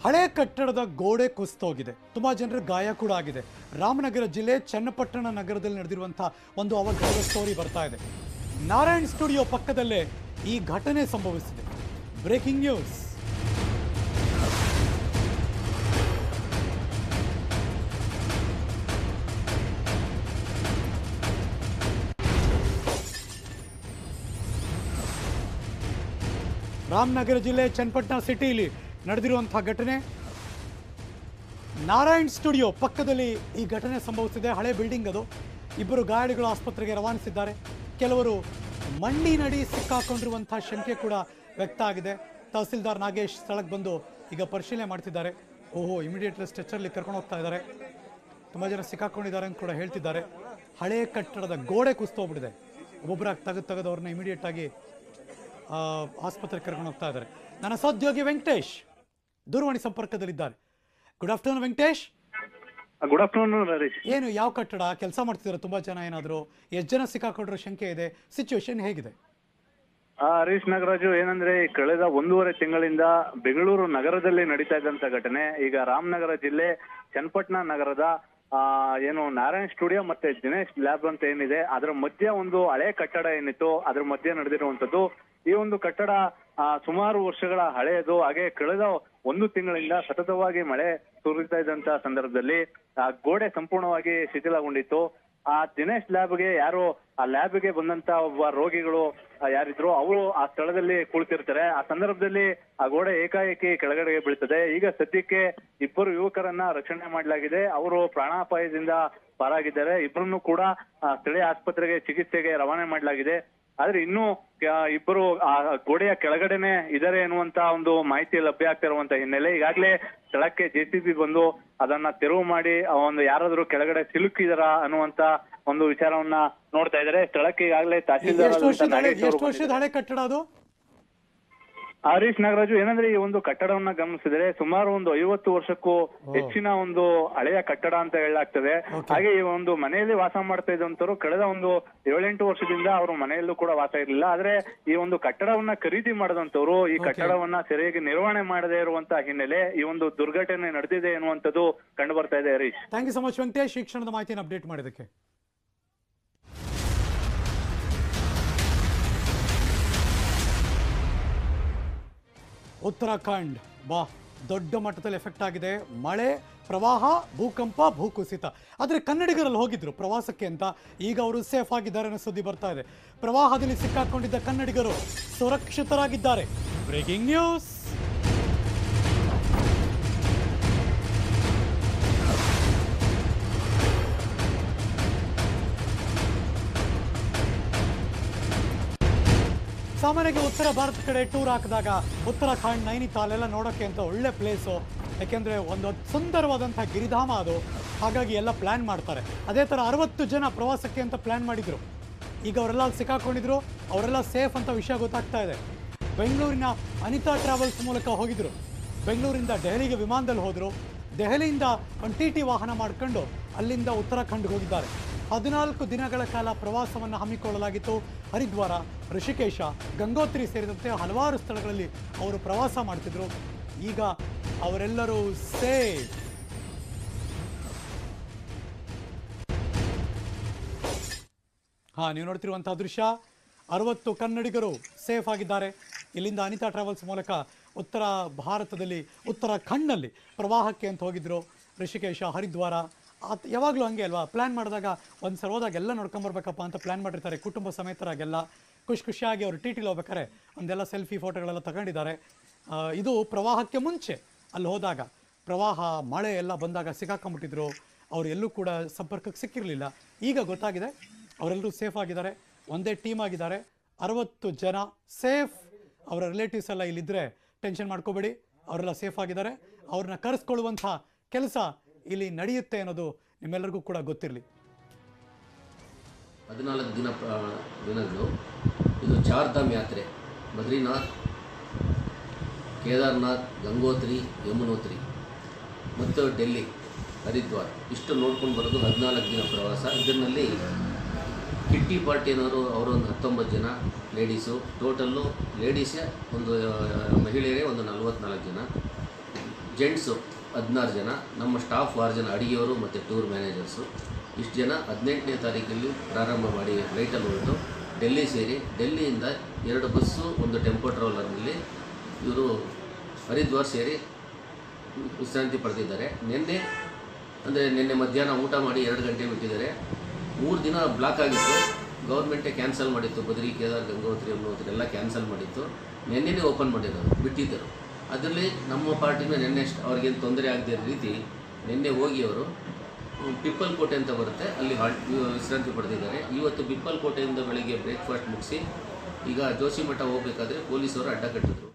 ಹಳೆ ಕಟ್ಟಡದ ಗೋಡೆ ಕುಸಿತೋಗಿದೆ ತುಂಬಾ ಜನರ ಗಾಯ ಕೂಡ ಆಗಿದೆ ರಾಮನಗರ ಜಿಲ್ಲೆ ಚನ್ನಪಟ್ಟಣ ನಗರದಲ್ಲಿ ನಡೆದಿರುವಂತಹ ಒಂದು ಅವಘಡದ ಸ್ಟೋರಿ ಬರ್ತಾ ಇದೆ ನಾರಾಯಣ್ ಸ್ಟುಡಿಯೋ ಪಕ್ಕದಲ್ಲೇ ಈ ಘಟನೆ ಸಂಭವಿಸಿದೆ ಬ್ರೇಕಿಂಗ್ ನ್ಯೂಸ್ ರಾಮನಗರ ಜಿಲ್ಲೆ ಚನ್ನಪಟ್ಟಣ ಸಿಟಿಲಿ ನಡೆದಿರುವಂತಹ ಘಟನೆ ನಾರಾಯಣ್ ಸ್ಟುಡಿಯೋ ಪಕ್ಕದಲ್ಲಿ ಈ ಘಟನೆ ಸಂಭವಿಸಿದೆ ಹಳೆ ಬಿಲ್ಡಿಂಗ್ ಅದು ಇಬ್ಬರು ಗಾಯಾಳುಗಳು ಆಸ್ಪತ್ರೆಗೆ ರವಾನಿಸಿದ್ದಾರೆ ಕೆಲವರು ಮಂಡಿನಡಿ ಸಿಕ್ಕಾಕೊಂಡಿರುವಂತಹ ಶಂಕೆ ಕೂಡ ವ್ಯಕ್ತ ಆಗಿದೆ ತಹಸೀಲ್ದಾರ್ ನಾಗೇಶ್ ಸ್ಥಳಕ್ಕೆ ಬಂದು ಈಗ ಪರಿಶೀಲನೆ ಮಾಡ್ತಿದ್ದಾರೆ ಓಹೋ ಇಮಿಡಿಯೇಟ್ ಸ್ಟ್ರೆಚರ್ಲಿ ಕರ್ಕೊಂಡು ಹೋಗ್ತಾ ಇದ್ದಾರೆ ತುಂಬ ಜನ ಸಿಕ್ಕಾಕೊಂಡಿದ್ದಾರೆ ಅಂತ ಕೂಡ ಹೇಳ್ತಿದ್ದಾರೆ ಹಳೆ ಕಟ್ಟಡದ ಗೋಡೆ ಕುಸ್ತೋಗ್ಬಿಟ್ಟಿದೆ ಒಬ್ಬೊಬ್ಬರಾಗಿ ತೆಗೆದು ತೆಗೆದು ಅವ್ರನ್ನ ಇಮಿಡಿಯೇಟ್ ಆಗಿ ಆ, ಆಸ್ಪತ್ರೆಗೆ ಕರ್ಕೊಂಡು ಹೋಗ್ತಾ ಇದ್ದಾರೆ ನನ್ನ ಸಹೋದ್ಯೋಗಿ ವೆಂಕಟೇಶ್ ದೂರವಾಣಿ ಸಂಪರ್ಕದಲ್ಲಿದ್ದಾರೆ good afternoon Venkatesh good afternoon Harish ಏನು ಯಾವ ಕಟ್ಟಡ ಕೆಲಸ ಮಾಡ್ತಿದ್ದಾರೆ ತುಂಬಾ ಜನ ಏನಾದರೂ ಎಷ್ಟು ಜನ ಸಿಕ್ಕಾಕೊಂಡಿರೋ ಶಂಕೆ ಇದೆ ಸಿಚುವೇಶನ್ ಹೇಗಿದೆ ಆ, ಹರೀಶ್ ನಾಗರಾಜು ಏನಂದ್ರೆ ಈ ಕಳೆದ ಒಂದೂವರೆ ತಿಂಗಳಿಂದ ಬೆಂಗಳೂರು ನಗರದಲ್ಲಿ ನಡೀತಾ ಇದ್ದಂತ ಘಟನೆ ಈಗ ರಾಮನಗರ ಜಿಲ್ಲೆ ಚನ್ನಪಟ್ಟಣ ನಗರದ ಆ ಏನು ನಾರಾಯಣ್ ಸ್ಟುಡಿಯೋ ಮತ್ತೆ ದಿನೇಶ್ ಲ್ಯಾಬ್ ಅಂತ ಏನಿದೆ ಅದರ ಮಧ್ಯೆ ಒಂದು ಹಳೆ ಕಟ್ಟಡ ಏನಿತ್ತು ಅದ್ರ ಮಧ್ಯೆ ನಡೆದಿರುವಂತದ್ದು ಈ ಒಂದು ಕಟ್ಟಡ ಆ, ಸುಮಾರು ವರ್ಷಗಳ ಹಳೆಯದು ಹಾಗೆ ಕಳೆದ ಒಂದು ತಿಂಗಳಿಂದ ಸತತವಾಗಿ ಮಳೆ ಸುರಿತಾ ಇದ್ದಂತ ಸಂದರ್ಭದಲ್ಲಿ ಆ ಗೋಡೆ ಸಂಪೂರ್ಣವಾಗಿ ಶಿಥಿಲಗೊಂಡಿತ್ತು ಆ ದಿನೇಶ್ ಲ್ಯಾಬ್ಗೆ ಯಾರು ಆ ಲ್ಯಾಬ್ಗೆ ಬಂದಂತ ಒಬ್ಬ ರೋಗಿಗಳು ಆ, ಯಾರಿದ್ರು ಅವರು ಆ ಸ್ಥಳದಲ್ಲಿ ಕುಳಿತಿರ್ತಾರೆ ಆ ಸಂದರ್ಭದಲ್ಲಿ ಆ ಗೋಡೆ ಏಕಾಏಕಿ ಕೆಳಗಡೆಗೆ ಬೀಳ್ತದೆ ಈಗ ಸದ್ಯಕ್ಕೆ ಇಬ್ಬರು ಯುವಕರನ್ನ ರಕ್ಷಣೆ ಮಾಡಲಾಗಿದೆ ಅವರು ಪ್ರಾಣಾಪಾಯದಿಂದ ಪಾರಾಗಿದ್ದಾರೆ ಇಬ್ಬರನ್ನು ಕೂಡ ಆ, ಸ್ಥಳೀಯ ಆಸ್ಪತ್ರೆಗೆ ಚಿಕಿತ್ಸೆಗೆ ರವಾನೆ ಮಾಡಲಾಗಿದೆ ಆದ್ರೆ ಇನ್ನು ಆ, ಇಬ್ಬರು ಆ ಗೋಡೆಯ ಕೆಳಗಡೆನೆ ಇದಾರೆ ಎನ್ನುವಂತ ಒಂದು ಮಾಹಿತಿ ಲಭ್ಯ ಆಗ್ತಿರುವಂತ ಹಿನ್ನೆಲೆ ಈಗಾಗಲೇ ಸ್ಥಳಕ್ಕೆ ಜೆಸಿಬಿ ಬಂದು ಅದನ್ನ ತೆರವು ಮಾಡಿ ಆ ಒಂದು ಯಾರಾದ್ರೂ ಕೆಳಗಡೆ ಸಿಲುಕಿದಾರ ಅನ್ನುವಂತ ಒಂದು ವಿಚಾರವನ್ನ ನೋಡ್ತಾ ಇದ್ದಾರೆ ಸ್ಥಳಕ್ಕೆ ಈಗಾಗಲೇ ತಹಸೀಲ್ದಾರ್ ಎಷ್ಟು ವರ್ಷದ ಆದಂತ ಹಳೆ ನಾಗೇಶ್ ಅವರು ಎಷ್ಟು ವರ್ಷದ ಹಳೆ ಕಟ್ಟಡ ಅದು ಹರೀಶ್ ನಾಗರಾಜು ಏನಂದ್ರೆ ಈ ಒಂದು ಕಟ್ಟಡವನ್ನ ಗಮನಿಸಿದ್ರೆ ಸುಮಾರು ಒಂದು ಐವತ್ತು ವರ್ಷಕ್ಕೂ ಹೆಚ್ಚಿನ ಒಂದು ಹಳೆಯ ಕಟ್ಟಡ ಅಂತ ಹೇಳಲಾಗ್ತದೆ ಹಾಗೆ ಈ ಒಂದು ಮನೆಯಲ್ಲಿ ವಾಸ ಮಾಡ್ತಾ ಇದ್ದಂತರು ಕಳೆದ ಒಂದು ಏಳೆಂಟು ವರ್ಷದಿಂದ ಅವರು ಮನೆಯಲ್ಲೂ ಕೂಡ ವಾಸ ಇರಲಿಲ್ಲ ಆದ್ರೆ ಈ ಒಂದು ಕಟ್ಟಡವನ್ನ ಖರೀದಿ ಮಾಡದಂತವ್ರು ಈ ಕಟ್ಟಡವನ್ನ ಸರಿಯಾಗಿ ನಿರ್ವಹಣೆ ಮಾಡದೇ ಇರುವಂತ ಹಿನ್ನೆಲೆ ಈ ಒಂದು ದುರ್ಘಟನೆ ನಡೆದಿದೆ ಎನ್ನುವಂಥದ್ದು ಕಂಡು ಬರ್ತಾ ಇದೆ Harish thank you so much Venkatesh ಈ ಕ್ಷಣದ ಮಾಹಿತಿಯನ್ನು ಅಪ್ಡೇಟ್ ಮಾಡಿದ್ದಕ್ಕೆ ಉತ್ತರಾಖಂಡ್ ಬಾ ದೊಡ್ಡ ಮಟ್ಟದಲ್ಲಿ ಎಫೆಕ್ಟ್ ಆಗಿದೆ ಮಳೆ ಪ್ರವಾಹ ಭೂಕಂಪ ಭೂಕುಸಿತ ಆದರೆ ಕನ್ನಡಿಗರಲ್ಲಿ ಹೋಗಿದ್ರು ಪ್ರವಾಸಕ್ಕೆ ಅಂತ ಈಗ ಅವರು ಸೇಫ್ ಆಗಿದ್ದಾರೆ ಅನ್ನೋ ಸುದ್ದಿ ಬರ್ತಾ ಇದೆ ಪ್ರವಾಹದಲ್ಲಿ ಸಿಕ್ಕಾಕೊಂಡಿದ್ದ ಕನ್ನಡಿಗರು ಸುರಕ್ಷಿತರಾಗಿದ್ದಾರೆ ಬ್ರೇಕಿಂಗ್ ನ್ಯೂಸ್ ಸಾಮಾನ್ಯವಾಗಿ ಉತ್ತರ ಭಾರತ ಕಡೆ ಟೂರ್ ಹಾಕಿದಾಗ ಉತ್ತರಾಖಂಡ್ ನೈನಿತಾಲ್ ಎಲ್ಲ ನೋಡೋಕ್ಕೆ ಅಂತ ಒಳ್ಳೆ ಪ್ಲೇಸು ಯಾಕೆಂದರೆ ಒಂದು ಸುಂದರವಾದಂಥ ಗಿರಿಧಾಮ ಅದು ಹಾಗಾಗಿ ಎಲ್ಲ ಪ್ಲ್ಯಾನ್ ಮಾಡ್ತಾರೆ ಅದೇ ಥರ ಅರವತ್ತು ಜನ ಪ್ರವಾಸಕ್ಕೆ ಅಂತ ಪ್ಲ್ಯಾನ್ ಮಾಡಿದರು ಈಗ ಅವರೆಲ್ಲ ಅಲ್ಲಿ ಸಿಕ್ಕಾಕೊಂಡಿದ್ರು ಅವರೆಲ್ಲ ಸೇಫ್ ಅಂತ ವಿಷಯ ಗೊತ್ತಾಗ್ತಾ ಇದೆ ಬೆಂಗಳೂರಿನ ಅನಿತಾ ಟ್ರಾವೆಲ್ಸ್ ಮೂಲಕ ಹೋಗಿದ್ರು ಬೆಂಗಳೂರಿಂದ ದೆಹಲಿಗೆ ವಿಮಾನದಲ್ಲಿ ಹೋದರು ದೆಹಲಿಯಿಂದ ಒಂದು ಟಿ ಟಿ ವಾಹನ ಮಾಡ್ಕೊಂಡು ಅಲ್ಲಿಂದ ಉತ್ತರಾಖಂಡ್ಗೆ ಹೋಗಿದ್ದಾರೆ ಹದಿನಾಲ್ಕು ದಿನಗಳ ಕಾಲ ಪ್ರವಾಸವನ್ನು ಹಮ್ಮಿಕೊಳ್ಳಲಾಗಿತ್ತು ಹರಿದ್ವಾರ ಋಷಿಕೇಶ ಗಂಗೋತ್ರಿ ಸೇರಿದಂತೆ ಹಲವಾರು ಸ್ಥಳಗಳಲ್ಲಿ ಅವರು ಪ್ರವಾಸ ಮಾಡ್ತಿದ್ರು ಈಗ ಅವರೆಲ್ಲರೂ ಸೇಫ್ ಹಾ ನೀವು ನೋಡ್ತಿರುವಂತಹ ದೃಶ್ಯ ಅರವತ್ತು ಕನ್ನಡಿಗರು ಸೇಫ್ ಆಗಿದ್ದಾರೆ ಇಲ್ಲಿಂದ ಅನಿತಾ ಟ್ರಾವೆಲ್ಸ್ ಮೂಲಕ ಉತ್ತರ ಭಾರತದಲ್ಲಿ ಉತ್ತರಾಖಂಡ್ನಲ್ಲಿ ಪ್ರವಾಹಕ್ಕೆ ಅಂತ ಹೋಗಿದ್ರು ಋಷಿಕೇಶ ಹರಿದ್ವಾರ ಆತ್ ಯಾವಾಗಲೂ ಹಂಗೆ ಅಲ್ವಾ ಪ್ಲ್ಯಾನ್ ಮಾಡಿದಾಗ ಒಂದು ಸಲ ಹೋದಾಗ ಎಲ್ಲ ನೋಡ್ಕೊಂಬರ್ಬೇಕಪ್ಪ ಅಂತ ಪ್ಲ್ಯಾನ್ ಮಾಡಿರ್ತಾರೆ ಕುಟುಂಬ ಸಮೇತರಾಗೆಲ್ಲ ಖುಷಿ ಖುಷಿಯಾಗಿ ಅವರು ಟಿ ಟಿಲಿ ಹೋಗ್ಬೇಕಾರೆ ಒಂದೆಲ್ಲ ಸೆಲ್ಫಿ ಫೋಟೋಗಳೆಲ್ಲ ತಗೊಂಡಿದ್ದಾರೆ ಆ, ಇದು ಪ್ರವಾಹಕ್ಕೆ ಮುಂಚೆ ಅಲ್ಲಿ ಹೋದಾಗ ಪ್ರವಾಹ ಮಳೆ ಎಲ್ಲ ಬಂದಾಗ ಸಿಕ್ಕಾಕೊಂಬಿಟ್ಟಿದ್ರು ಅವ್ರು ಎಲ್ಲೂ ಕೂಡ ಸಂಪರ್ಕಕ್ಕೆ ಸಿಕ್ಕಿರಲಿಲ್ಲ ಈಗ ಗೊತ್ತಾಗಿದೆ ಅವರೆಲ್ಲರೂ ಸೇಫ್ ಆಗಿದ್ದಾರೆ ಒಂದೇ ಟೀಮ್ ಆಗಿದ್ದಾರೆ ಅರವತ್ತು ಜನ ಸೇಫ್ ಅವರ ರಿಲೇಟಿವ್ಸ್ ಎಲ್ಲ ಇಲ್ಲಿದ್ದರೆ ಟೆನ್ಷನ್ ಮಾಡ್ಕೋಬೇಡಿ ಅವರೆಲ್ಲ ಸೇಫ್ ಆಗಿದ್ದಾರೆ ಅವ್ರನ್ನ ಕರೆಸ್ಕೊಳ್ಳುವಂಥ ಕೆಲಸ ಇಲ್ಲಿ ನಡೆಯುತ್ತೆ ಅನ್ನೋದು ನಿಮ್ಮೆಲ್ಲರಿಗೂ ಕೂಡ ಗೊತ್ತಿರಲಿ ಹದಿನಾಲ್ಕು ದಿನ ಪ್ರ- ದಿನಗಳು ಇದು ಚಾರ್ಧಾಮ್ ಯಾತ್ರೆ ಬದ್ರಿನಾಥ್ ಕೇದಾರ್ನಾಥ್ ಗಂಗೋತ್ರಿ ಯಮುನೋತ್ರಿ ಮತ್ತು ಡೆಲ್ಲಿ ಹರಿದ್ವಾರ್ ಇಷ್ಟು ನೋಡ್ಕೊಂಡು ಬರೋದು ಹದಿನಾಲ್ಕು ದಿನ ಪ್ರವಾಸ ಇದರಲ್ಲಿ ಕಿಟ್ಟಿ ಪಾರ್ಟಿ ಅನ್ನೋರು ಅವರೊಂದು ಹತ್ತೊಂಬತ್ತು ಜನ ಲೇಡೀಸು ಟೋಟಲ್ಲು ಲೇಡೀಸೇ ಒಂದು ಆ, ಮಹಿಳೆಯರೇ ಒಂದು ನಲ್ವತ್ನಾಲ್ಕು ಜನ ಜೆಂಟ್ಸು ಹದಿನಾರು ಜನ ನಮ್ಮ ಸ್ಟಾಫ್ ಆರು ಜನ ಅಡಿಗೆಯವರು ಮತ್ತು ಟೂರ್ ಮ್ಯಾನೇಜರ್ಸು ಇಷ್ಟು ಜನ ಹದಿನೆಂಟನೇ ತಾರೀಕಲ್ಲಿ ಪ್ರಾರಂಭ ಮಾಡಿ ಫ್ಲೈಟಲ್ಲಿ ಹೊರಟು ಡೆಲ್ಲಿ ಸೇರಿ ಡೆಲ್ಲಿಯಿಂದ ಎರಡು ಬಸ್ಸು ಒಂದು ಟೆಂಪೋ ಟ್ರಾವೆಲರ್ನಲ್ಲಿ ಇವರು ಹರಿದ್ವಾರ್ ಸೇರಿ ವಿಶ್ರಾಂತಿ ಪಡೆದಿದ್ದಾರೆ ನಿನ್ನೆ ಅಂದರೆ ನಿನ್ನೆ ಮಧ್ಯಾಹ್ನ ಊಟ ಮಾಡಿ ಎರಡು ಗಂಟೆ ಬಿಟ್ಟಿದ್ದಾರೆ ಮೂರು ದಿನ ಬ್ಲಾಕ್ ಆಗಿತ್ತು ಗೌರ್ಮೆಂಟೇ ಕ್ಯಾನ್ಸಲ್ ಮಾಡಿತ್ತು ಬದ್ರಿ ಕೇದಾರ್ ಗಂಗೋತ್ರಿ ಯಮುನೋತ್ರಿ ಎಲ್ಲ ಕ್ಯಾನ್ಸಲ್ ಮಾಡಿತ್ತು ನಿನ್ನೆನೇ ಓಪನ್ ಮಾಡಿರೋದು ಬಿಟ್ಟಿದ್ದರು ಅದರಲ್ಲಿ ನಮ್ಮ ಪಾರ್ಟಿನ ನಿನ್ನೆ ಸ್ಟ್- ಅವ್ರಿಗೇನು ತೊಂದರೆ ಆಗದೇ ರೀತಿ ನಿನ್ನೆ ಹೋಗಿ ಅವರು ಪಿಪ್ಪಲ್ ಕೋಟೆ ಅಂತ ಬರುತ್ತೆ ಅಲ್ಲಿ ಹಾಲ್ ವಿಶ್ರಾಂತಿ ಪಡೆದಿದ್ದಾರೆ ಇವತ್ತು ಪಿಪ್ಪಲ್ ಕೋಟೆಯಿಂದ ಬೆಳಗ್ಗೆ ಬ್ರೇಕ್ಫಾಸ್ಟ್ ಮುಗಿಸಿ ಈಗ ಜೋಶಿಮಠ ಹೋಗಬೇಕಾದ್ರೆ ಪೊಲೀಸರು ಅಡ್ಡ ಕಟ್ಟಿದ್ರು